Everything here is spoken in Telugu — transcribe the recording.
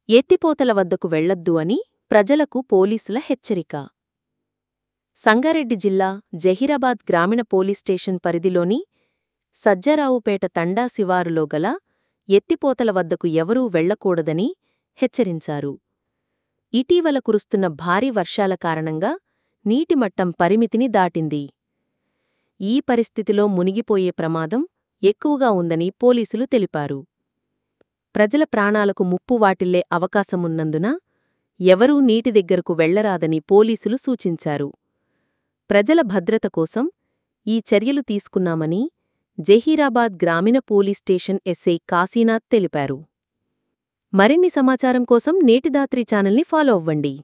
ఎత్తిపోతల వద్దకు వెళ్లొద్దు అని ప్రజలకు పోలీసుల హెచ్చరిక సంగారెడ్డి జిల్లా జహీరాబాద్ గ్రామీణ పోలీస్ స్టేషన్ పరిధిలోని సజ్జరావుపేట తండా శివారులో గల ఎత్తిపోతల వద్దకు ఎవరూ వెళ్లకూడదని హెచ్చరించారు ఇటీవల కురుస్తున్న భారీ వర్షాల కారణంగా నీటిమట్టం పరిమితిని దాటింది ఈ పరిస్థితిలో మునిగిపోయే ప్రమాదం ఎక్కువగా ఉందని పోలీసులు తెలిపారు ప్రజల ప్రాణాలకు ముప్పు వాటిల్లే అవకాశమున్నందున ఎవరూ నీటి దగ్గరకు వెళ్లరాదని పోలీసులు సూచించారు ప్రజల భద్రత కోసం ఈ చర్యలు తీసుకున్నామని జహీరాబాద్ గ్రామీణ పోలీస్ స్టేషన్ ఎస్ఐ కాశీనాథ్ తెలిపారు మరిన్ని సమాచారం కోసం నేటిదాత్రి ఛానల్ని ఫాలో అవ్వండి